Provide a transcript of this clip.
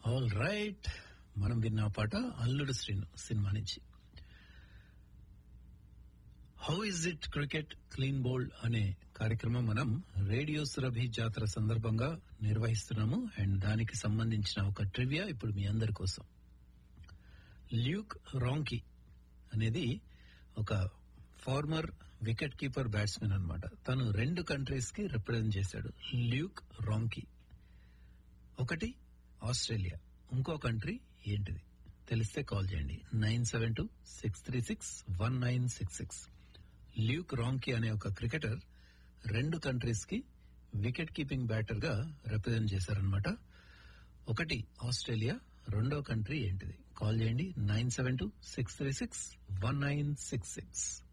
all right మనం విన్న పాట అల్లుడు శ్రీను సినిమా నుంచి how is it cricket clean bowled అనే కార్యక్రమం మనం రేడియో సురభి జాతర సందర్భంగా నిర్వహిస్తున్నాము అండ్ దానికి సంబంధించిన ఒక ట్రివియా ఇప్పుడు మీ అందరి కోసం ల్యూక్ రాంకీ అనేది ఒక ఫార్మర్ వికెట్ కీపర్ బ్యాట్స్మెన్ అనమాట తను రెండు కంట్రీస్ కి రిప్రజెంట్ చేశాడు ల్యూక్ రాంకీ ఒకటి ఆస్ట్రేలియా ఇంకో కంట్రీ ఏంటిది తెలిస్తే కాల్ చేయండి nine seven two six three six one nine six six Luke Ronchi అనే ఒక క్రికెటర్ రెండు కంట్రీస్ కి వికెట్ కీపింగ్ బ్యాటర్ గా రిప్రజెంట్ చేశారనమాట ఒకటి ఆస్ట్రేలియా రెండో కంట్రీ ఏంటిది కాల్ చేయండి nine seven two six three six one nine six six